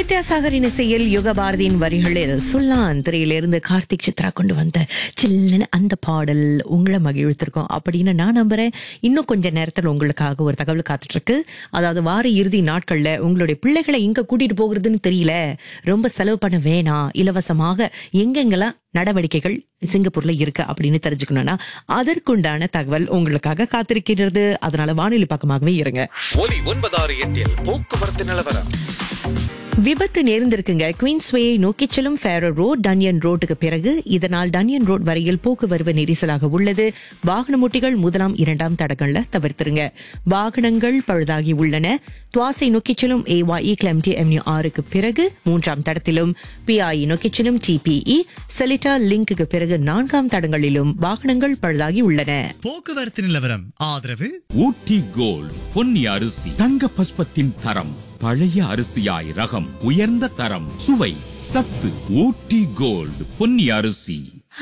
வித்யாசாகரின் இசையில் யுக பாரதியின் வரிகளில் சுல்லான் திரையிலிருந்து கார்த்திக் சித்ரா கொண்டு வந்த சில்லுன்னு அந்த பாடல் உங்களை மகிழ்த்திருக்கோம் அப்படின்னு நான் நம்புறேன் இன்னும் கொஞ்ச நேரத்தில் உங்களுக்காக ஒரு தகவல் காத்துட்டு இருக்கு அதாவது வார இறுதி நாட்கள்ல உங்களுடைய பிள்ளைகளை எங்க கூட்டிட்டு போகிறதுன்னு தெரியல ரொம்ப செலவு பண்ண வேணாம் இலவசமாக எங்கெங்கெல்லாம் நடவடிக்கைகள் சிங்கப்பூர்ல இருக்கு அப்படின்னு தெரிஞ்சுக்கணும்னா அதற்குண்டான தகவல் உங்களுக்காக காத்திருக்கிறது அதனால வானொலி பக்கமாகவே இருங்க ஒலி ஒன்பதாறு எட்டில் போக்குவரத்து நிலவரம் விபத்து நேர்ந்திருக்குங்க குயின்ஸ்வே நோக்கி செல்லும் ஃபேரோ ரோட் டன்யன் ரோட்டுக்கு பிறகு இதனால் டன்யன் ரோட் வரையில் போக்குவரவு நெரிசலாக உள்ளது வாகனமூட்டிகள் முதலாம் இரண்டாம் தடங்கள்ல தவிர்த்திருங்க வாகனங்கள் பழுதாகி உள்ளன துவாசை நோக்கி செல்லும் ஏவாஇ கிளம்டி எம்யூ ஆறுக்கு பிறகு மூன்றாம் தடத்திலும் பிஐ நோக்கி செல்லும் டிபிஇ செலிட்டா லிங்குக்கு பிறகு நான்காம் தடங்களிலும் வாகனங்கள் பழுதாகி உள்ளன போக்குவரத்து நிலவரம் ஆதரவு ஊட்டி கோல்ட் பொன்னி அரிசி தங்க பஸ்பத்தின் தரம் பழைய அரிசியாய் ரகம் உயர்ந்த தரம் சுவை சத்து ஊட்டி கோல்ட் பொன்னி அரிசி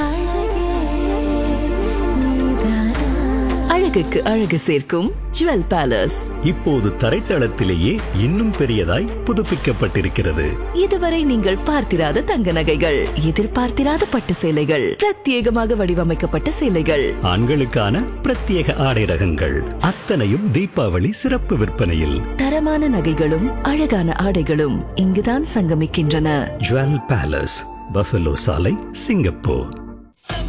அழகுக்கு அழகு சேர்க்கும் ஜுவல் பேலஸ் இப்போது தரைத்தளத்திலேயே இன்னும் பெரியதாய் புதுப்பிக்கப்பட்டிருக்கிறது இதுவரை நீங்கள் பார்த்திராத தங்க நகைகள் எதிர்பார்த்திராத பட்டு சேலைகள் பிரத்யேகமாக வடிவமைக்கப்பட்ட சேலைகள் ஆண்களுக்கான பிரத்யேக ஆடை ரகங்கள் அத்தனையும் தீபாவளி சிறப்பு விற்பனையில் தரமான நகைகளும் அழகான ஆடைகளும் இங்குதான் சங்கமிக்கின்றன ஜுவல் பேலஸ் பஃபலோ சாலை சிங்கப்பூர்